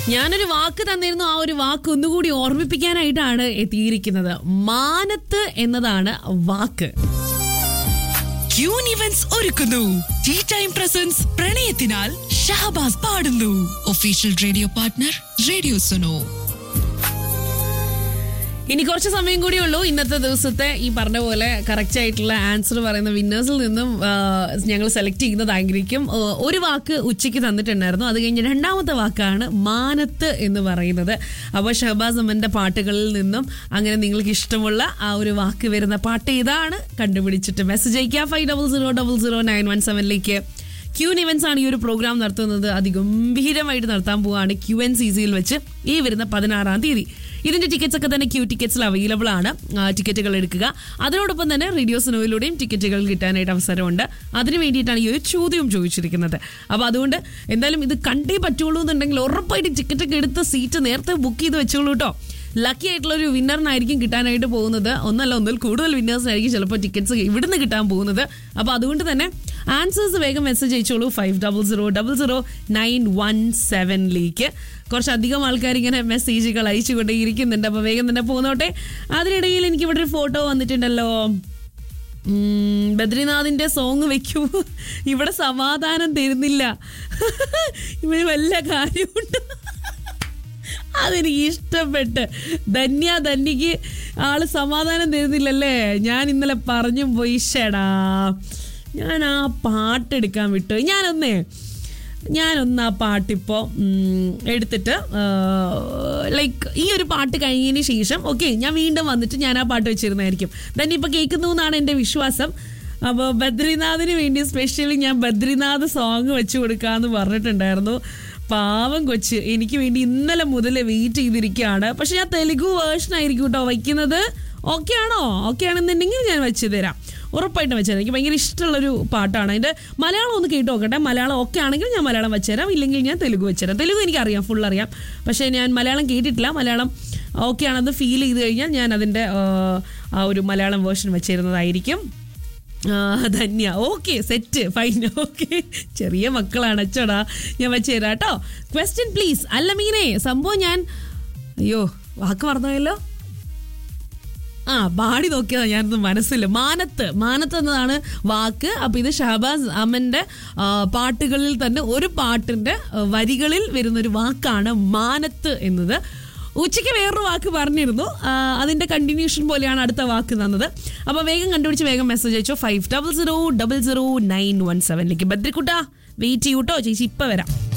ഞാനൊരു വാക്ക് തന്നിരുന്നു ആ ഒരു വാക്ക് ഒന്നുകൂടി ഓർമ്മിപ്പിക്കാനായിട്ടാണ് എത്തിയിരിക്കുന്നത് മാനത്ത് എന്നതാണ് വാക്ക് ക്യൂൻ ഇവന്റ്സ് ഒരുക്കുന്നു ടീ ടൈം പ്രസൻസ് പ്രണയത്തിനാൽ ഷഹബാസ് പാടുന്നു official radio partner radio Suno ഇനി കുറച്ച് സമയം കൂടി ഉള്ളൂ ഇന്നത്തെ ദിവസത്തെ ഈ പറഞ്ഞ പോലെ കറക്റ്റ് ആയിട്ടുള്ള ആൻസർ പറയുന്ന വിന്നേഴ്സിൽ നിന്നും ഞങ്ങൾ സെലക്ട് ചെയ്യുന്നതായിരിക്കും ആ, ഒരു വാക്ക് ഉച്ചയ്ക്ക് തന്നിട്ടുണ്ടായിരുന്നു അത് കഴിഞ്ഞ് രണ്ടാമത്തെ വാക്കാണ് മാനത്ത് എന്ന് പറയുന്നത് അപ്പോൾ ഷഹബാസ് അമ്മൻ്റെ പാട്ടുകളിൽ നിന്നും അങ്ങനെ നിങ്ങൾക്ക് ഇഷ്ടമുള്ള ആ ഒരു വാക്ക് വരുന്ന പാട്ട് ഇതാണ് കണ്ടുപിടിച്ചിട്ട് മെസ്സേജ് അയക്കുക five double zero double zero nine one സെവനിലേക്ക് ക്യൂൻ ഇവൻസ് ആണ് ഈ ഒരു പ്രോഗ്രാം നടത്തുന്നത് അതിഗംഭീരമായിട്ട് നടത്താൻ പോവുകയാണ് ക്യു എൻ സി സിയിൽ വെച്ച് ഈ വരുന്ന പതിനാറാം തീയതി ഇതിന്റെ ടിക്കറ്റ്സ് ഒക്കെ തന്നെ ക്യൂ ടിക്കറ്റ്സിൽ അവൈലബിൾ ആണ് ആ, ടിക്കറ്റുകൾ എടുക്കുക അതിനോടൊപ്പം തന്നെ റേഡിയോ സിനോയിലൂടെയും ടിക്കറ്റുകൾ കിട്ടാനായിട്ട് അവസരമുണ്ട് അതിന് വേണ്ടിയിട്ടാണ് ഈ ഒരു ചോദ്യം ചോദിച്ചിരിക്കുന്നത് അപ്പോൾ അതുകൊണ്ട് എന്തായാലും ഇത് കണ്ടേ പറ്റുള്ളൂ എന്നുണ്ടെങ്കിൽ ഉറപ്പായിട്ട് ടിക്കറ്റ് ഒക്കെ എടുത്ത് സീറ്റ് നേരത്തെ ബുക്ക് ചെയ്ത് വെച്ചോളൂ കേട്ടോ ലക്കി ആയിട്ടുള്ള ഒരു വിന്നറിനായിരിക്കും കിട്ടാനായിട്ട് പോകുന്നത് ഒന്നല്ല ഒന്നിൽ കൂടുതൽ വിന്നേഴ്സിനായിരിക്കും ചിലപ്പോൾ ടിക്കറ്റ്സ് ഇവിടുന്ന് കിട്ടാൻ പോകുന്നത് അപ്പോൾ അതുകൊണ്ട് തന്നെ ആൻസേഴ്സ് വേഗം മെസ്സേജ് അയച്ചോളൂ five double zero double zero nine one സെവനിലേക്ക് കുറച്ചധികം ആൾക്കാർ ഇങ്ങനെ മെസ്സേജുകൾ അയച്ചുകൊണ്ടേ ഇരിക്കുന്നുണ്ട് അപ്പോൾ വേഗം തന്നെ പോന്നോട്ടെ അതിനിടയിൽ എനിക്ക് ഇവിടെ ഒരു ഫോട്ടോ വന്നിട്ടുണ്ടല്ലോ ഉം, ബദ്രിനാഥിന്റെ സോങ് വെക്കൂ ഇവിടെ സമാധാനം തരുന്നില്ല ഇവന് വല്ല കാര്യമുണ്ട് അതെനിക്ക് ഇഷ്ടപ്പെട്ട് ധന്യ ധന്യക്ക് ആള് സമാധാനം തരുന്നില്ലല്ലേ ഞാൻ ഇന്നലെ പറഞ്ഞും പോയി ഷടാ ഞാൻ ആ പാട്ടെടുക്കാൻ വിട്ടു ഞാനൊന്നേ ഞാനൊന്ന് ആ പാട്ടിപ്പോൾ എടുത്തിട്ട് ലൈക്ക് ഈ ഒരു പാട്ട് കഴിഞ്ഞതിന് ശേഷം ഓക്കെ ഞാൻ വീണ്ടും വന്നിട്ട് ഞാൻ ആ പാട്ട് വെച്ചിരുന്നതായിരിക്കും തന്നെ ഇപ്പോൾ കേൾക്കുന്നു എന്നാണ് എൻ്റെ വിശ്വാസം അപ്പോൾ ബദ്രിനാഥിന് വേണ്ടി സ്പെഷ്യലി ഞാൻ ബദ്രിനാഥ് സോങ് വെച്ച് കൊടുക്കാമെന്ന് പറഞ്ഞിട്ടുണ്ടായിരുന്നു പാവം കൊച്ച് എനിക്ക് വേണ്ടി ഇന്നലെ മുതൽ വെയിറ്റ് ചെയ്തിരിക്കുകയാണ് പക്ഷെ ഞാൻ തെലുഗു വേർഷൻ ആയിരിക്കും കേട്ടോ വയ്ക്കുന്നത് ഓക്കെ ആണോ ഓക്കെ ആണെന്നുണ്ടെങ്കിൽ ഞാൻ വെച്ച് തരാം ഉറപ്പായിട്ടും വെച്ചുതരാം എനിക്ക് ഭയങ്കര ഇഷ്ടമുള്ളൊരു പാട്ടാണ് അതിൻ്റെ മലയാളം ഒന്ന് കേട്ട് നോക്കട്ടെ മലയാളം ഓക്കെ ആണെങ്കിൽ ഞാൻ മലയാളം വെച്ചുതരാം ഇല്ലെങ്കിൽ ഞാൻ തെലുഗു വെച്ചുതരാം തെലുഗു എനിക്കറിയാം ഫുൾ അറിയാം പക്ഷേ ഞാൻ മലയാളം കേട്ടിട്ടില്ല മലയാളം ഓക്കെ ആണെന്ന് ഫീൽ ചെയ്ത് കഴിഞ്ഞാൽ ഞാൻ അതിൻ്റെ ആ ഒരു മലയാളം വേർഷൻ വെച്ചിരുന്നതായിരിക്കും ആ, Dhanya okay set fine okay ചെറിയ മക്കളാണ് അച്ചോടാ ഞാൻ വെച്ച് തരാം കേട്ടോ ക്വസ്റ്റ്യൻ പ്ലീസ് അല്ല മീനെ സംഭവം ഞാൻ അയ്യോ വാക്ക് പറഞ്ഞല്ലോ ആ പാടി നോക്കിയതാ ഞാനത് മനസ്സില്ല മാനത്ത് മാനത്ത് എന്നതാണ് വാക്ക് അപ്പൊ ഇത് ഷഹബാസ് അമ്മന്റെ ആ, പാട്ടുകളിൽ തന്നെ ഒരു പാട്ടിന്റെ ആ, വരികളിൽ വരുന്ന ഒരു വാക്കാണ് മാനത്ത് എന്നത് ഉച്ചയ്ക്ക് വേറൊരു വാക്ക് പറഞ്ഞിരുന്നു ആ, അതിന്റെ കണ്ടിന്യൂഷൻ പോലെയാണ് അടുത്ത വാക്ക് തന്നത് അപ്പൊ വേഗം കണ്ടുപിടിച്ച് വേഗം മെസ്സേജ് അയച്ചോ five double zero double zero nine one സെവനിലേക്ക് ബദ്രിക്കുട്ട വെയിറ്റ് ചെയ്യൂട്ടോ ചേച്ചി ഇപ്പൊ വരാം